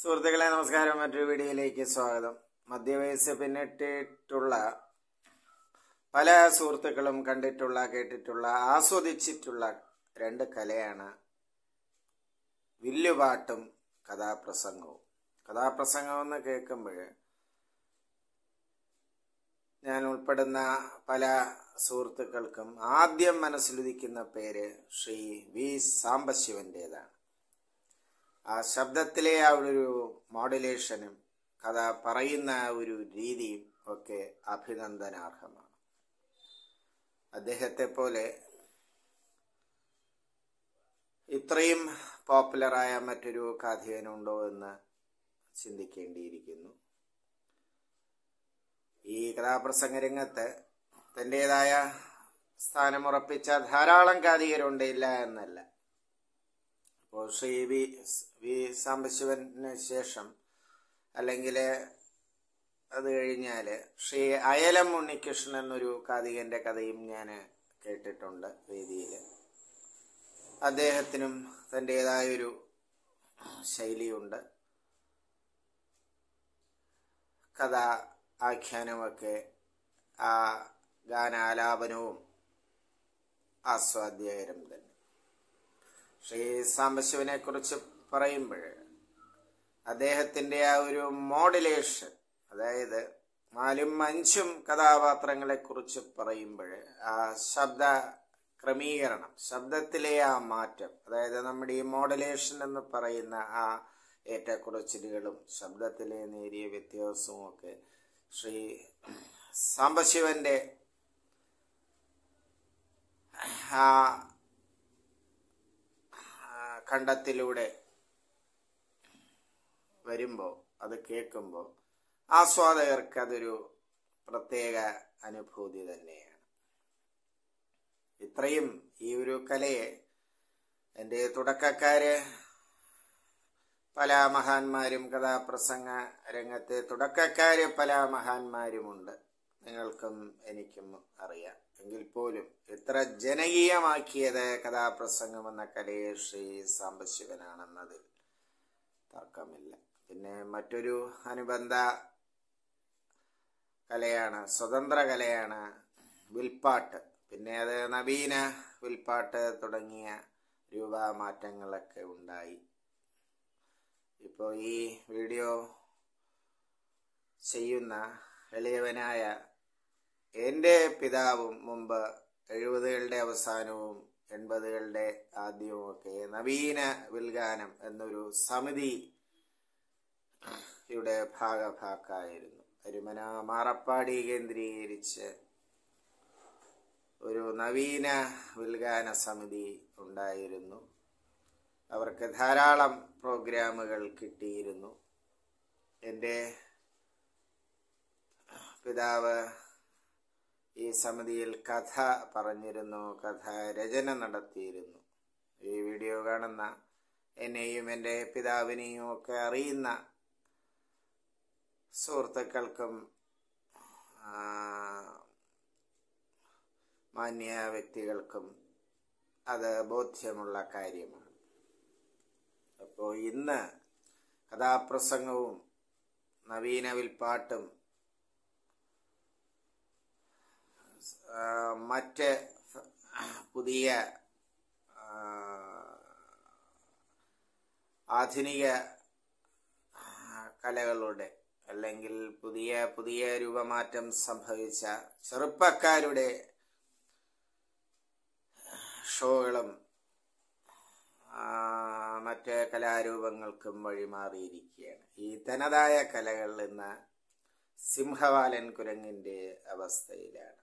സുഹൃത്തുക്കളെ നമസ്കാരം മറ്റൊരു വീഡിയോയിലേക്ക് സ്വാഗതം മധ്യവയസ്സ് പിന്നിട്ടിട്ടുള്ള പല സുഹൃത്തുക്കളും കണ്ടിട്ടുള്ള കേട്ടിട്ടുള്ള ആസ്വദിച്ചിട്ടുള്ള രണ്ട് കലയാണ് വില്ലുപാട്ടും കഥാപ്രസംഗവും കഥാപ്രസംഗം എന്ന് കേൾക്കുമ്പോൾ ഞാൻ ഉൾപ്പെടുന്ന പല സുഹൃത്തുക്കൾക്കും ആദ്യം മനസ്സിലുദിക്കുന്ന പേര് ശ്രീ വി സാംബശിവന്റേതാണ് ആ ശബ്ദത്തിലെ ആ ഒരു മോഡുലേഷനും കഥ പറയുന്ന ആ ഒരു രീതിയും ഒക്കെ അഭിനന്ദനാർഹമാണ് അദ്ദേഹത്തെ പോലെ ഇത്രയും പോപ്പുലറായ മറ്റൊരു കഥയനുണ്ടോ എന്ന് ചിന്തിക്കേണ്ടിയിരിക്കുന്നു ഈ കഥാപ്രസംഗ രംഗത്ത് തൻ്റെതായ സ്ഥാനമുറപ്പിച്ച ധാരാളം കാതികരുണ്ട് ഇല്ല എന്നല്ല അപ്പോൾ ശ്രീ വി വി സാംബശിവന് ശേഷം അല്ലെങ്കിൽ അത് കഴിഞ്ഞാൽ ശ്രീ അയലം ഉണ്ണികൃഷ്ണൻ എന്നൊരു കാതികന്റെ കഥയും ഞാൻ കേട്ടിട്ടുണ്ട് വേദിയിൽ അദ്ദേഹത്തിനും തൻ്റെതായൊരു ശൈലിയുണ്ട് കഥ ആഖ്യാനമൊക്കെ ആ ഗാനാലാപനവും ആസ്വാദ്യകരം തന്നെ ശ്രീ സാംബശിവനെ കുറിച്ച് പറയുമ്പോൾ അദ്ദേഹത്തിന്റെ ആ ഒരു മോഡുലേഷൻ അതായത് നാലും അഞ്ചും കഥാപാത്രങ്ങളെ കുറിച്ച് പറയുമ്പോൾ ആ ശബ്ദ ക്രമീകരണം ശബ്ദത്തിലെ ആ മാറ്റം അതായത് നമ്മുടെ ഈ മോഡുലേഷൻ എന്ന് പറയുന്ന ആ ഏറ്റക്കുറച്ചിലുകളും ശബ്ദത്തിലെ നേരിയ വ്യത്യാസവും ഒക്കെ ശ്രീ സാംബശിവന്റെ ആ ഖണ്ഡത്തിലൂടെ വരുമ്പോൾ അത് കേൾക്കുമ്പോൾ ആസ്വാദകർക്ക് അതൊരു പ്രത്യേക അനുഭൂതി തന്നെയാണ് ഇത്രയും ഈ ഒരു കലയെ എൻ്റെ തുടക്കക്കാര് പല മഹാന്മാരും കഥാപ്രസംഗ രംഗത്തെ തുടക്കക്കാര് പല മഹാന്മാരുമുണ്ട് നിങ്ങൾക്കും എനിക്കും അറിയാം എങ്കിൽ പോലും എത്ര ജനകീയമാക്കിയത് കഥാപ്രസംഗം എന്ന കലയെ ശ്രീ സാംബശിവനാണെന്നതിൽ തർക്കമില്ല പിന്നെ മറ്റൊരു അനുബന്ധ കലയാണ് സ്വതന്ത്ര കലയാണ് വിൽപ്പാട്ട് പിന്നെ അത് നവീന വിൽപ്പാട്ട് തുടങ്ങിയ രൂപമാറ്റങ്ങളൊക്കെ ഉണ്ടായി ഇപ്പോൾ ഈ വീഡിയോ ചെയ്യുന്ന എളിയവനായ എൻ്റെ പിതാവും മുമ്പ് എഴുപതുകളുടെ അവസാനവും എൺപതുകളുടെ ആദ്യവും ഒക്കെ നവീന വിൽഗാനം എന്നൊരു സമിതി യുടെ ഭാഗഭാക്കായിരുന്നു അരുമന മാറപ്പാടി കേന്ദ്രീകരിച്ച് ഒരു നവീന വിൽഗാന സമിതി ഉണ്ടായിരുന്നു അവർക്ക് ധാരാളം പ്രോഗ്രാമുകൾ കിട്ടിയിരുന്നു എൻ്റെ പിതാവ് ഈ സമിതിയിൽ കഥ പറഞ്ഞിരുന്നു കഥ രചന നടത്തിയിരുന്നു ഈ വീഡിയോ കാണുന്ന എന്നെയും എൻ്റെ പിതാവിനെയും ഒക്കെ അറിയുന്ന സുഹൃത്തുക്കൾക്കും മാന്യ വ്യക്തികൾക്കും അത് ബോധ്യമുള്ള കാര്യമാണ് അപ്പോൾ ഇന്ന് കഥാപ്രസംഗവും നവീന വിൽപ്പാട്ടും മറ്റ് പുതിയ ആധുനിക കലകളുടെ അല്ലെങ്കിൽ പുതിയ പുതിയ രൂപമാറ്റം സംഭവിച്ച ചെറുപ്പക്കാരുടെ ഷോകളും മറ്റ് കലാരൂപങ്ങൾക്കും വഴിമാറിയിരിക്കുകയാണ് ഈ തനതായ കലകൾ ഇന്ന് സിംഹവാലൻ കുരങ്ങിന്റെ അവസ്ഥയിലാണ്